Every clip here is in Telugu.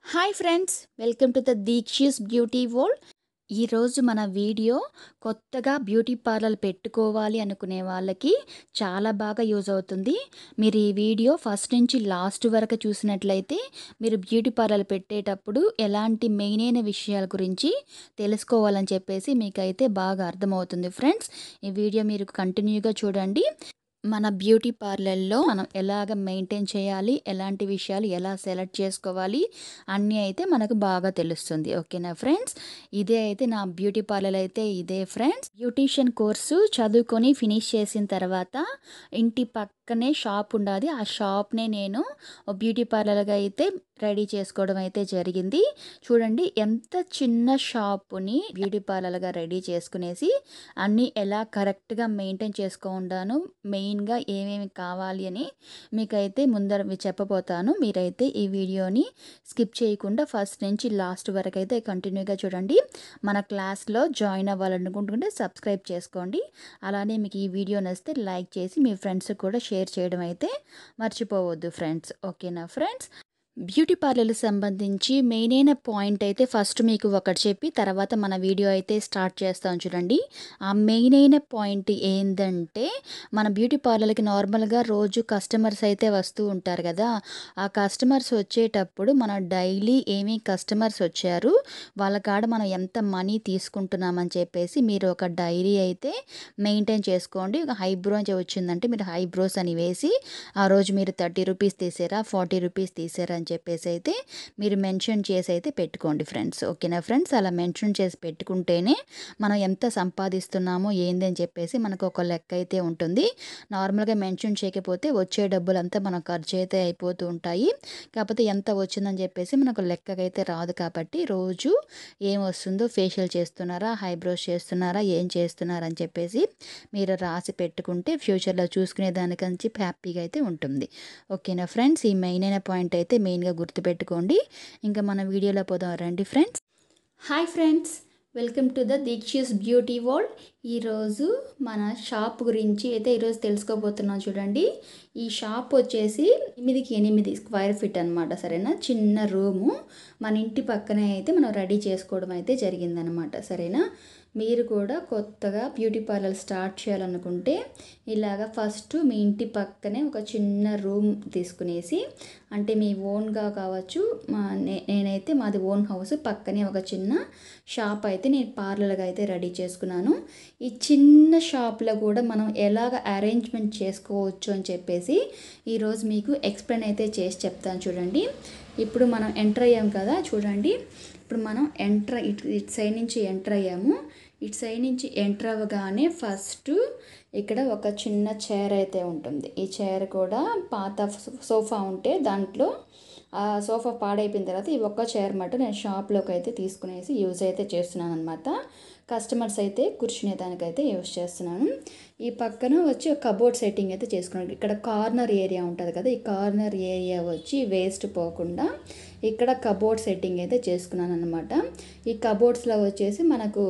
hi friends welcome to the Deekshi's beauty world ఈరోజు మన వీడియో కొత్తగా బ్యూటీ పార్లర్ పెట్టుకోవాలి అనుకునే వాళ్ళకి చాలా బాగా యూజ్ అవుతుంది మీరు ఈ వీడియో ఫస్ట్ నుంచి లాస్ట్ వరకు చూసినట్లయితే మీరు బ్యూటీ పార్లర్ పెట్టేటప్పుడు ఎలాంటి మెయిన్ అయిన విషయాల గురించి తెలుసుకోవాలని చెప్పేసి మీకైతే బాగా అర్థమవుతుంది ఫ్రెండ్స్ ఈ వీడియో మీరు కంటిన్యూగా చూడండి మన బ్యూటీ పార్లర్లో మనం ఎలాగ మెయింటైన్ చేయాలి ఎలాంటి విషయాలు ఎలా సెలెక్ట్ చేసుకోవాలి అన్నీ అయితే మనకు బాగా తెలుస్తుంది ఓకేనా ఫ్రెండ్స్ ఇదే అయితే నా బ్యూటీ పార్లర్ అయితే ఇదే ఫ్రెండ్స్ బ్యూటీషియన్ కోర్సు చదువుకొని ఫినిష్ చేసిన తర్వాత ఇంటి పక్కనే షాప్ ఉండాలి ఆ షాప్నే నేను బ్యూటీ పార్లర్గా అయితే రెడీ చేసుకోవడం అయితే జరిగింది చూడండి ఎంత చిన్న షాపుని బ్యూటీ పార్లర్గా రెడీ చేసుకునేసి అన్నీ ఎలా కరెక్ట్గా మెయింటైన్ చేసుకుంటాను మెయిన్గా ఏమేమి కావాలి అని మీకైతే ముందర చెప్పబోతాను మీరైతే ఈ వీడియోని స్కిప్ చేయకుండా ఫస్ట్ నుంచి లాస్ట్ వరకు అయితే కంటిన్యూగా చూడండి మన క్లాస్లో జాయిన్ అవ్వాలనుకుంటుంటే సబ్స్క్రైబ్ చేసుకోండి అలానే మీకు ఈ వీడియో నచ్చితే లైక్ చేసి మీ ఫ్రెండ్స్కి కూడా షేర్ చేయడం అయితే మర్చిపోవద్దు ఫ్రెండ్స్ ఓకేనా ఫ్రెండ్స్ బ్యూటీ పార్లర్కి సంబంధించి మెయిన్ అయిన పాయింట్ అయితే ఫస్ట్ మీకు ఒకటి చెప్పి తర్వాత మన వీడియో అయితే స్టార్ట్ చేస్తాం చూడండి ఆ మెయిన్ అయిన పాయింట్ ఏంటంటే మన బ్యూటీ పార్లర్కి నార్మల్గా రోజు కస్టమర్స్ అయితే వస్తూ ఉంటారు కదా ఆ కస్టమర్స్ వచ్చేటప్పుడు మన డైలీ ఏమీ కస్టమర్స్ వచ్చారు వాళ్ళ కాడ మనం ఎంత మనీ తీసుకుంటున్నామని చెప్పేసి మీరు ఒక డైరీ అయితే మెయింటైన్ చేసుకోండి ఒక హైబ్రో అని వచ్చిందంటే మీరు హైబ్రోస్ అని వేసి ఆ రోజు మీరు థర్టీ రూపీస్ తీసారా ఫార్టీ రూపీస్ తీసారా అని చెప్పేసి అయితే మీరు మెన్షన్ చేసి అయితే పెట్టుకోండి ఫ్రెండ్స్ ఓకేనా ఫ్రెండ్స్ అలా మెన్షన్ చేసి పెట్టుకుంటేనే మనం ఎంత సంపాదిస్తున్నామో ఏంది అని చెప్పేసి మనకు ఒక లెక్క అయితే ఉంటుంది నార్మల్గా మెన్షన్ చేయకపోతే వచ్చే డబ్బులంతా మన ఖర్చు అయితే అయిపోతూ ఉంటాయి కాకపోతే ఎంత వచ్చిందని చెప్పేసి మనకు లెక్కకైతే రాదు కాబట్టి రోజు ఏం వస్తుందో ఫేషియల్ చేస్తున్నారా హైబ్రోస్ చేస్తున్నారా ఏం చేస్తున్నారా అని చెప్పేసి మీరు రాసి పెట్టుకుంటే ఫ్యూచర్లో చూసుకునే దానికంచి హ్యాపీగా అయితే ఉంటుంది ఓకేనా ఫ్రెండ్స్ ఈ మెయిన్ అయిన పాయింట్ అయితే మెయిన్గా గుర్తుపెట్టుకోండి ఇంకా మన వీడియోలో పోదాం రండి friends hi friends welcome to the Deekshi's beauty world ఈరోజు మన షాప్ గురించి అయితే ఈరోజు తెలుసుకోబోతున్నాం చూడండి ఈ షాప్ వచ్చేసి ఎనిమిదికి ఎనిమిది స్క్వేర్ ఫీట్ అనమాట సరేనా చిన్న రూము మన ఇంటి పక్కనే అయితే మనం రెడీ చేసుకోవడం అయితే జరిగిందనమాట సరేనా మీరు కూడా కొత్తగా బ్యూటీ పార్లర్ స్టార్ట్ చేయాలనుకుంటే ఇలాగ ఫస్ట్ మీ ఇంటి పక్కనే ఒక చిన్న రూమ్ తీసుకునేసి అంటే మీ ఓన్గా కావచ్చు మా నేనైతే మాది ఓన్ హౌస్ పక్కనే ఒక చిన్న షాప్ అయితే నేను పార్లర్గా అయితే రెడీ చేసుకున్నాను ఈ చిన్న షాప్లో కూడా మనం ఎలాగ అరేంజ్మెంట్ చేసుకోవచ్చు అని చెప్పేసి ఈరోజు మీకు ఎక్స్ప్లెయిన్ అయితే చేసి చెప్తాను చూడండి ఇప్పుడు మనం ఎంటర్ అయ్యాం కదా చూడండి ఇప్పుడు మనం ఎంటర్ ఇటు ఇటు సైడ్ నుంచి ఎంటర్ అయ్యాము ఇటు సైడ్ నుంచి ఎంటర్ అవ్వగానే ఫస్ట్ ఇక్కడ ఒక చిన్న చైర్ అయితే ఉంటుంది ఈ చైర్ కూడా పాత సోఫా ఉంటే దాంట్లో ఆ సోఫా పాడైపోయిన తర్వాత ఈ ఒక్క చైర్ మటు నేను షాప్లోకి అయితే తీసుకునేసి యూజ్ అయితే చేస్తున్నాను అనమాట కస్టమర్స్ అయితే కూర్చునే దానికైతే యూజ్ చేస్తున్నాను ఈ పక్కన వచ్చి ఒక కబోర్డ్ సెట్టింగ్ అయితే చేసుకున్నాను ఇక్కడ కార్నర్ ఏరియా ఉంటుంది కదా ఈ కార్నర్ ఏరియా వచ్చి వేస్ట్ పోకుండా ఇక్కడ కబోర్డ్ సెట్టింగ్ అయితే చేసుకున్నాను అనమాట ఈ కబోర్డ్స్లో వచ్చేసి మనకు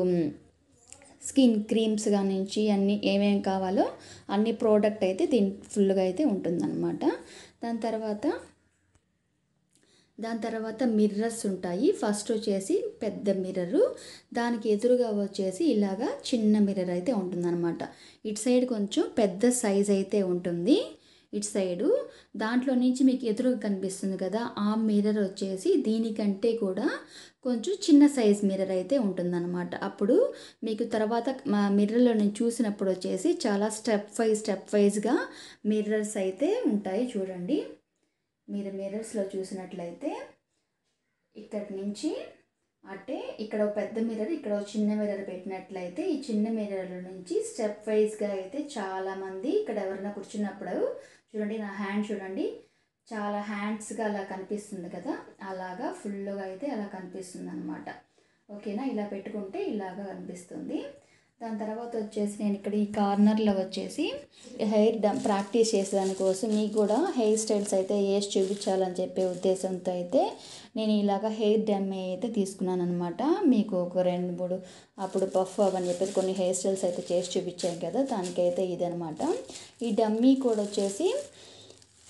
స్కిన్ క్రీమ్స్ నుంచి అన్నీ ఏమేమి కావాలో అన్ని ప్రోడక్ట్ అయితే దీని ఫుల్గా అయితే ఉంటుందన్నమాట దాని తర్వాత దాని తర్వాత మిర్రర్స్ ఉంటాయి ఫస్ట్ వచ్చేసి పెద్ద మిర్రరు దానికి ఎదురుగా వచ్చేసి ఇలాగా చిన్న మిర్రర్ అయితే ఉంటుందన్నమాట ఇటు సైడ్ కొంచెం పెద్ద సైజ్ అయితే ఉంటుంది ఇటు సైడు దాంట్లో నుంచి మీకు ఎదురుగా కనిపిస్తుంది కదా ఆ మిర్రర్ వచ్చేసి దీనికంటే కూడా కొంచెం చిన్న సైజ్ మిర్రర్ అయితే ఉంటుందన్నమాట అప్పుడు మీకు తర్వాత మా మిర్రర్లో నేను చూసినప్పుడు వచ్చేసి చాలా స్టెప్ వైజ్ స్టెప్ వైజ్గా మిర్రర్స్ అయితే ఉంటాయి చూడండి మీరు మిర్రర్స్లో చూసినట్లయితే ఇక్కడి నుంచి అంటే ఇక్కడ ఒక పెద్ద మిర్రర్ ఇక్కడ ఒక చిన్న మిర్రర్ పెట్టినట్లయితే ఈ చిన్న మిర్రర్ నుంచి స్టెప్ వైజ్గా అయితే చాలామంది ఇక్కడ ఎవరైనా కూర్చున్నప్పుడు చూడండి నా హ్యాండ్ చూడండి చాలా హ్యాండ్స్గా అలా కనిపిస్తుంది కదా అలాగా ఫుల్గా అయితే అలా కనిపిస్తుంది అనమాట ఓకేనా ఇలా పెట్టుకుంటే ఇలాగా కనిపిస్తుంది దాని తర్వాత వచ్చేసి నేను ఇక్కడ ఈ కార్నర్లో వచ్చేసి హెయిర్ డమ్ ప్రాక్టీస్ చేసేదానికోసం మీకు కూడా హెయిర్ స్టైల్స్ అయితే వేసి చూపించాలని చెప్పే ఉద్దేశంతో అయితే నేను ఇలాగ హెయిర్ డమ్మీ అయితే తీసుకున్నాను అనమాట మీకు ఒక రెండు మూడు అప్పుడు పఫ్ అవని చెప్పేసి కొన్ని హెయిర్ స్టైల్స్ అయితే చేసి చూపించాను కదా దానికైతే ఇదనమాట ఈ డమ్మీ కూడా వచ్చేసి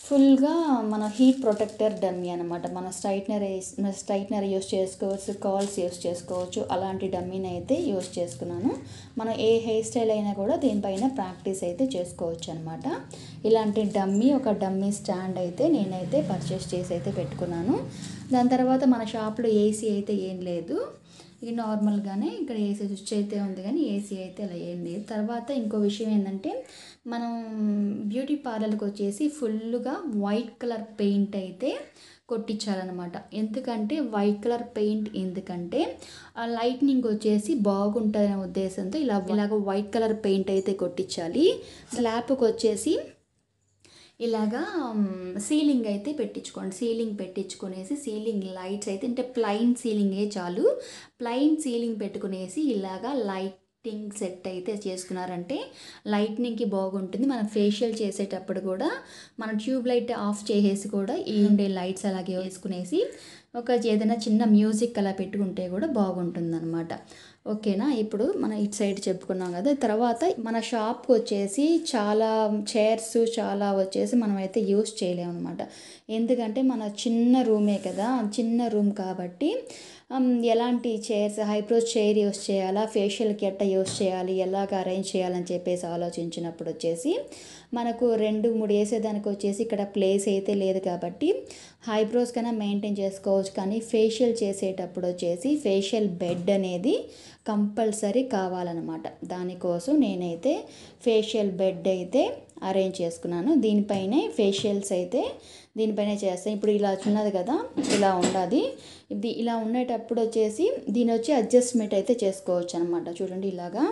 ఫుల్గా మన హీట్ ప్రొటెక్టర్ డమ్మీ అనమాట మన స్ట్రైట్నర్ స్ట్రైట్నర్ యూస్ చేసుకోవచ్చు కాల్స్ యూస్ చేసుకోవచ్చు అలాంటి డమ్మీని అయితే యూస్ చేసుకున్నాను మనం ఏ హెయిర్ స్టైల్ అయినా కూడా దీనిపైన ప్రాక్టీస్ అయితే చేసుకోవచ్చు అనమాట ఇలాంటి డమ్మీ ఒక డమ్మీ స్టాండ్ అయితే నేనైతే పర్చేస్ చేసి అయితే పెట్టుకున్నాను దాని తర్వాత మన షాప్లో ఏసీ అయితే ఏం లేదు ఇది నార్మల్గానే ఇక్కడ ఏసీ స్విచ్ అయితే ఉంది కానీ ఏసీ అయితే అలా ఏం లేదు తర్వాత ఇంకో విషయం ఏంటంటే మనం బ్యూటీ పార్లర్కి వచ్చేసి ఫుల్గా వైట్ కలర్ పెయింట్ అయితే కొట్టించాలన్నమాట ఎందుకంటే వైట్ కలర్ పెయింట్ ఎందుకంటే ఆ లైట్నింగ్ వచ్చేసి బాగుంటుందనే ఉద్దేశంతో ఇలా ఇలాగ వైట్ కలర్ పెయింట్ అయితే కొట్టించాలి స్లాబ్కి వచ్చేసి ఇలాగా సీలింగ్ అయితే పెట్టించుకోండి సీలింగ్ పెట్టించుకునేసి సీలింగ్ లైట్స్ అయితే అంటే ప్లైన్ సీలింగే చాలు ప్లైన్ సీలింగ్ పెట్టుకునేసి ఇలాగా లైటింగ్ సెట్ అయితే చేసుకున్నారంటే లైట్నింగ్కి బాగుంటుంది మనం ఫేషియల్ చేసేటప్పుడు కూడా మన ట్యూబ్ లైట్ ఆఫ్ చేసేసి కూడా ఈ ఉండే లైట్స్ అలాగే వేసుకునేసి ఒక ఏదైనా చిన్న మ్యూజిక్ అలా పెట్టుకుంటే కూడా బాగుంటుంది అనమాట ఓకేనా ఇప్పుడు మనం ఇటు సైడ్ చెప్పుకున్నాం కదా తర్వాత మన షాప్కి వచ్చేసి చాలా చైర్స్ చాలా వచ్చేసి మనం అయితే యూస్ చేయలేము అనమాట ఎందుకంటే మన చిన్న రూమే కదా చిన్న రూమ్ కాబట్టి ఎలాంటి చైర్స్ హైబ్రోస్ చైర్ యూస్ చేయాలా ఫేషియల్కి ఎట్ట యూస్ చేయాలి ఎలాగ అరేంజ్ చేయాలని చెప్పేసి ఆలోచించినప్పుడు వచ్చేసి మనకు రెండు మూడు వేసేదానికి వచ్చేసి ఇక్కడ ప్లేస్ అయితే లేదు కాబట్టి హైబ్రోస్ కన్నా మెయింటైన్ చేసుకోవచ్చు కానీ ఫేషియల్ చేసేటప్పుడు వచ్చేసి ఫేషియల్ బెడ్ అనేది కంపల్సరీ కావాలన్నమాట దానికోసం నేనైతే ఫేషియల్ బెడ్ అయితే అరేంజ్ చేసుకున్నాను దీనిపైనే ఫేషియల్స్ అయితే దీనిపైనే చేస్తాను ఇప్పుడు ఇలా ఉన్నది కదా ఇలా ఉండాలి ఇది ఇలా ఉండేటప్పుడు వచ్చేసి దీని వచ్చి అడ్జస్ట్మెంట్ అయితే చేసుకోవచ్చు అనమాట చూడండి ఇలాగా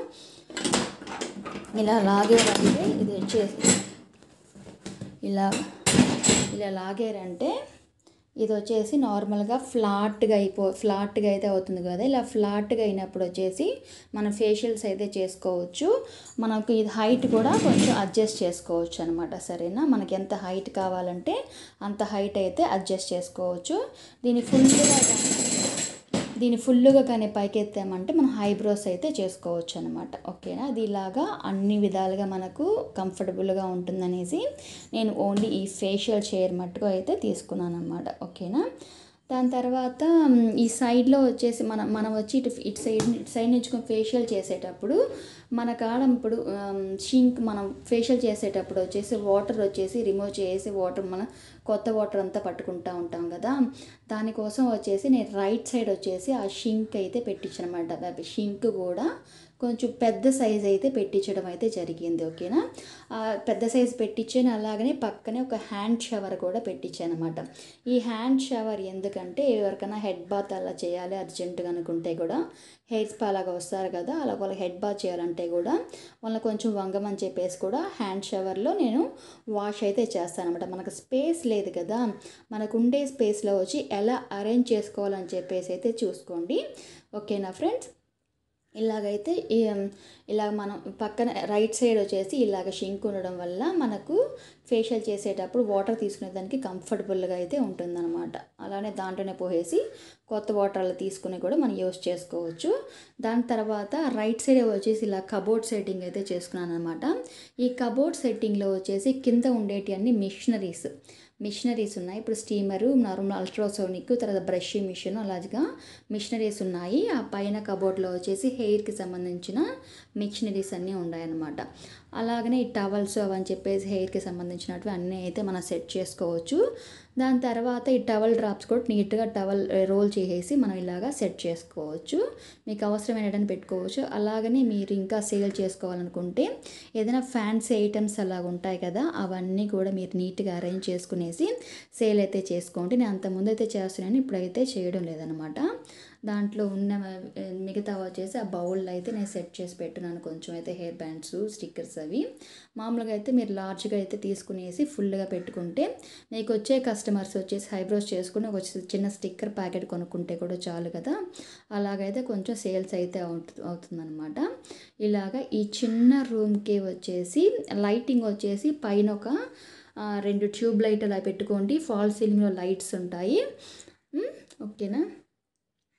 ఇలా లాగారంటే ఇది వచ్చేసి ఇలా ఇలా లాగారంటే ఇది వచ్చేసి నార్మల్గా ఫ్లాట్గా అయిపో ఫ్లాట్గా అయితే అవుతుంది కదా ఇలా ఫ్లాట్గా అయినప్పుడు వచ్చేసి మనం ఫేషియల్స్ అయితే చేసుకోవచ్చు మనకు ఇది హైట్ కూడా కొంచెం అడ్జస్ట్ చేసుకోవచ్చు అనమాట సరేనా మనకి ఎంత హైట్ కావాలంటే అంత హైట్ అయితే అడ్జస్ట్ చేసుకోవచ్చు దీని ఫుల్గా దీన్ని ఫుల్గా కానీ పైకెత్తామంటే మనం హైబ్రోస్ అయితే చేసుకోవచ్చు అనమాట ఓకేనా అది ఇలాగా అన్ని విధాలుగా మనకు కంఫర్టబుల్గా ఉంటుందనేసి నేను ఓన్లీ ఈ ఫేషియల్ చైర్ మట్టుకు అయితే తీసుకున్నాను అనమాట ఓకేనా దాని తర్వాత ఈ సైడ్లో వచ్చేసి మనం మనం వచ్చి ఇటు ఇటు సైడ్ ఇటు సైడ్ నుంచి ఫేషియల్ చేసేటప్పుడు మన కాడ ఇప్పుడు షింక్ మనం ఫేషియల్ చేసేటప్పుడు వచ్చేసి వాటర్ వచ్చేసి రిమూవ్ చేసి వాటర్ మన కొత్త వాటర్ అంతా పట్టుకుంటూ ఉంటాం కదా దానికోసం వచ్చేసి నేను రైట్ సైడ్ వచ్చేసి ఆ షింక్ అయితే పెట్టించనమాట షింక్ కూడా కొంచెం పెద్ద సైజ్ అయితే పెట్టించడం అయితే జరిగింది ఓకేనా పెద్ద సైజ్ పెట్టించాను అలాగనే పక్కనే ఒక హ్యాండ్ షవర్ కూడా పెట్టించాను అనమాట ఈ హ్యాండ్ షవర్ ఎందుకంటే ఎవరికైనా హెడ్ బాత్ అలా చేయాలి అర్జెంటుగా అనుకుంటే కూడా హెయిర్ స్పా అలాగా వస్తారు కదా అలా వాళ్ళ హెడ్ బాత్ చేయాలంటే కూడా వాళ్ళని కొంచెం వంగమని చెప్పేసి కూడా హ్యాండ్ షవర్లో నేను వాష్ అయితే చేస్తాను అనమాట మనకు స్పేస్ లేదు కదా మనకు ఉండే స్పేస్లో వచ్చి ఎలా అరేంజ్ చేసుకోవాలని చెప్పేసి అయితే చూసుకోండి ఓకేనా ఫ్రెండ్స్ ఇలాగైతే ఇలా మనం పక్కన రైట్ సైడ్ వచ్చేసి ఇలాగ షింక్ ఉండడం వల్ల మనకు ఫేషియల్ చేసేటప్పుడు వాటర్ తీసుకునే దానికి కంఫర్టబుల్గా అయితే ఉంటుందన్నమాట అలానే దాంట్లోనే పోసేసి కొత్త వాటర్లు తీసుకుని కూడా మనం యూస్ చేసుకోవచ్చు దాని తర్వాత రైట్ సైడ్ వచ్చేసి ఇలా కబోర్డ్ సెట్టింగ్ అయితే చేసుకున్నాను అనమాట ఈ కబోర్డ్ సెట్టింగ్లో వచ్చేసి కింద ఉండేటి అన్ని మిషనరీస్ మిషనరీస్ ఉన్నాయి ఇప్పుడు స్టీమరు నార్మల్ అల్ట్రాసోనిక్ తర్వాత బ్రషింగ్ మిషన్ అలాగా మిషనరీస్ ఉన్నాయి ఆ పైన కబోర్డ్లో వచ్చేసి హెయిర్కి సంబంధించిన మిషనరీస్ అన్నీ ఉన్నాయన్నమాట అలాగనే ఈ టవల్స్ అవని చెప్పేసి హెయిర్కి సంబంధించినవి అన్నీ అయితే మనం సెట్ చేసుకోవచ్చు దాని తర్వాత ఈ టవల్ డ్రాప్స్ కూడా నీట్గా టవల్ రోల్ చేసేసి మనం ఇలాగా సెట్ చేసుకోవచ్చు మీకు అవసరమైనటని పెట్టుకోవచ్చు అలాగనే మీరు ఇంకా సేల్ చేసుకోవాలనుకుంటే ఏదైనా ఫ్యాన్సీ ఐటమ్స్ అలాగ ఉంటాయి కదా అవన్నీ కూడా మీరు నీట్గా అరేంజ్ చేసుకునేసి సేల్ అయితే చేసుకోండి నేను అంతకుముందు అయితే చేస్తున్నాను ఇప్పుడైతే చేయడం లేదనమాట దాంట్లో ఉన్న మిగతా వచ్చేసి ఆ బౌల్లో అయితే నేను సెట్ చేసి పెట్టున్నాను కొంచెం అయితే హెయిర్ బ్యాండ్స్ స్టిక్కర్స్ అవి మామూలుగా అయితే మీరు లార్జ్గా అయితే తీసుకునేసి ఫుల్గా పెట్టుకుంటే మీకు వచ్చే కస్టమర్స్ వచ్చేసి హైబ్రోస్ చేసుకుని ఒక చిన్న స్టిక్కర్ ప్యాకెట్ కొనుక్కుంటే కూడా చాలు కదా అలాగైతే కొంచెం సేల్స్ అయితే అవుతు అవుతుందన్నమాట ఇలాగ ఈ చిన్న రూమ్కి వచ్చేసి లైటింగ్ వచ్చేసి పైన ఒక రెండు ట్యూబ్ లైట్ అలా పెట్టుకోండి ఫాల్ సీలింగ్లో లైట్స్ ఉంటాయి ఓకేనా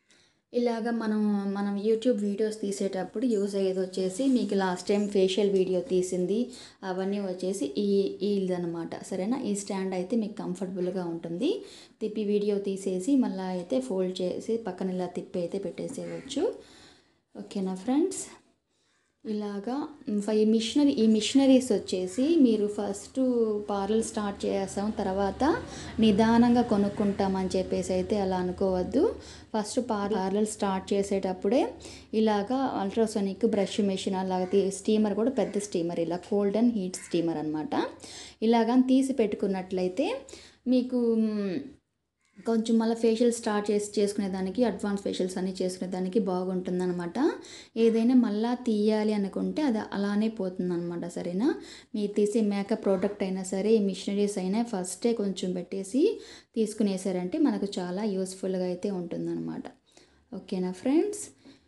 ఇలాగ మనం మనం యూట్యూబ్ వీడియోస్ తీసేటప్పుడు యూజ్ అయ్యేది వచ్చేసి మీకు లాస్ట్ టైం ఫేషియల్ వీడియో తీసింది అవన్నీ వచ్చేసి ఈ ఇదనమాట సరేనా ఈ స్టాండ్ అయితే మీకు కంఫర్టబుల్గా ఉంటుంది తిప్పి వీడియో తీసేసి మళ్ళీ అయితే ఫోల్డ్ చేసి పక్కన ఇలా తిప్పి అయితే పెట్టేసేయచ్చు ఓకేనా ఫ్రెండ్స్ ఇలాగా ఈ మిషనరీ ఈ మిషనరీస్ వచ్చేసి మీరు ఫస్ట్ పార్లర్ స్టార్ట్ చేస్తాం తర్వాత నిదానంగా కొనుక్కుంటామని చెప్పేసి అయితే అలా అనుకోవద్దు ఫస్ట్ పార్లర్ స్టార్ట్ చేసేటప్పుడే ఇలాగా అల్ట్రాసోనిక్ బ్రష్ మెషిన్ అలాగే స్టీమర్ కూడా పెద్ద స్టీమర్ ఇలా కోల్డ్ అండ్ హీట్ స్టీమర్ అనమాట ఇలాగా తీసి పెట్టుకున్నట్లయితే మీకు కొంచెం మళ్ళీ ఫేషియల్ స్టార్ట్ చేసి చేసుకునేదానికి అడ్వాన్స్ ఫేషియల్స్ అన్నీ చేసుకునేదానికి బాగుంటుందన్నమాట ఏదైనా మళ్ళా తీయాలి అనుకుంటే అది అలానే పోతుందన్నమాట సరేనా మీరు తీసే మేకప్ ప్రోడక్ట్ అయినా సరే ఈ మిషనరీస్ అయినా ఫస్టే కొంచెం పెట్టేసి తీసుకునేసారంటే మనకు చాలా యూస్ఫుల్గా అయితే ఉంటుందన్నమాట ఓకేనా ఫ్రెండ్స్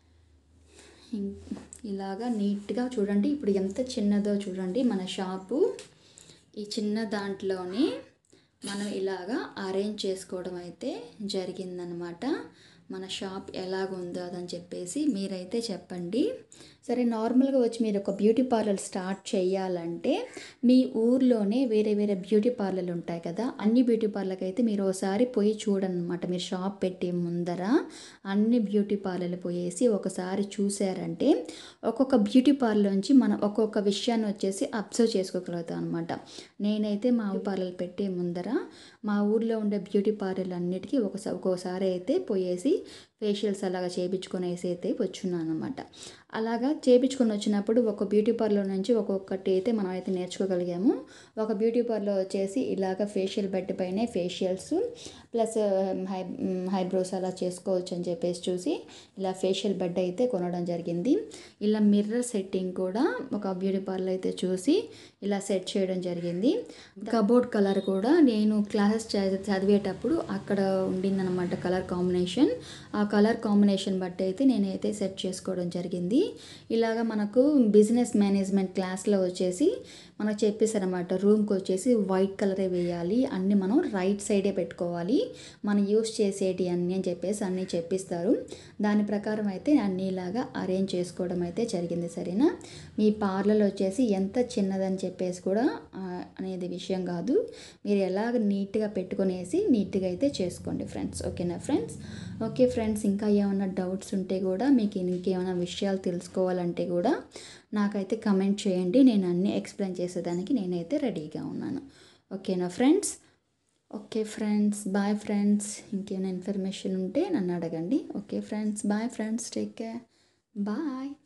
ఇలాగా నీట్గా చూడండి ఇప్పుడు ఎంత చిన్నదో చూడండి మన షాపు ఈ చిన్న దాంట్లోనే మనం ఇలాగా అరేంజ్ చేసుకోవడం అయితే జరిగిందనమాట మన షాప్ ఎలాగుందో అదని చెప్పేసి మీరైతే చెప్పండి సరే నార్మల్గా వచ్చి మీరు ఒక బ్యూటీ పార్లర్ స్టార్ట్ చేయాలంటే మీ ఊర్లోనే వేరే వేరే బ్యూటీ పార్లర్లు ఉంటాయి కదా అన్ని బ్యూటీ పార్లర్కి అయితే మీరు ఒకసారి పోయి చూడండి అనమాట మీరు షాప్ పెట్టే ముందర అన్ని బ్యూటీ పార్లర్లు పోయేసి ఒకసారి చూసారంటే ఒక్కొక్క బ్యూటీ పార్లర్ నుంచి మనం ఒక్కొక్క విషయాన్ని వచ్చేసి అబ్జర్వ్ చేసుకోగలుగుతాం అనమాట నేనైతే మా పార్లర్ పెట్టే ముందర మా ఊర్లో ఉండే బ్యూటీ పార్లర్లు అన్నిటికీ ఒకసారి ఒక్కోసారి అయితే పోయేసి ఫేషియల్స్ అలాగా చేయించుకునేసి అయితే వచ్చున్నాను అనమాట అలాగా చేయించుకొని వచ్చినప్పుడు ఒక బ్యూటీ పార్లర్ నుంచి ఒక్కొక్కటి అయితే మనం అయితే నేర్చుకోగలిగాము ఒక బ్యూటీ పార్లర్ వచ్చేసి ఇలాగ ఫేషియల్ బెడ్ పైనే ఫేషియల్స్ ప్లస్ హై హైబ్రోస్ అలా చేసుకోవచ్చు అని చెప్పేసి చూసి ఇలా ఫేషియల్ బెడ్ అయితే కొనడం జరిగింది ఇలా మిర్రర్ సెట్టింగ్ కూడా ఒక బ్యూటీ పార్లర్ అయితే చూసి ఇలా సెట్ చేయడం జరిగింది కబోర్డ్ కలర్ కూడా నేను క్లాసెస్ చదివేటప్పుడు అక్కడ ఉండిందనమాట కలర్ కాంబినేషన్ ఆ కలర్ కాంబినేషన్ బట్టి అయితే నేనైతే సెట్ చేసుకోవడం జరిగింది ఇలాగ మనకు బిజినెస్ మేనేజ్మెంట్ క్లాస్లో వచ్చేసి మనకు చెప్పేశారనమాట రూమ్కి వచ్చేసి వైట్ కలరే వేయాలి అన్నీ మనం రైట్ సైడే పెట్టుకోవాలి మనం యూస్ చేసేటి అన్నీ అని చెప్పేసి అన్నీ చెప్పిస్తారు దాని ప్రకారం అయితే అన్నీ ఇలాగా అరేంజ్ చేసుకోవడం అయితే జరిగింది సరేనా మీ పార్లర్ వచ్చేసి ఎంత చిన్నదని చెప్పేసి కూడా అనేది విషయం కాదు మీరు ఎలాగ నీట్గా పెట్టుకునేసి నీట్గా అయితే చేసుకోండి ఫ్రెండ్స్ ఓకేనా ఫ్రెండ్స్ ఓకే ఫ్రెండ్స్ ఇంకా ఏమైనా డౌట్స్ ఉంటే కూడా మీకు ఇంకేమైనా విషయాలు తెలుసుకోవాలంటే కూడా నాకైతే కమెంట్ చేయండి నేను అన్నీ ఎక్స్ప్లెయిన్ చేసేదానికి నేనైతే రెడీగా ఉన్నాను ఓకేనా friends okay friends bye friends ఇంకేమైనా ఇన్ఫర్మేషన్ ఉంటే నన్ను అడగండి okay friends bye friends take care bye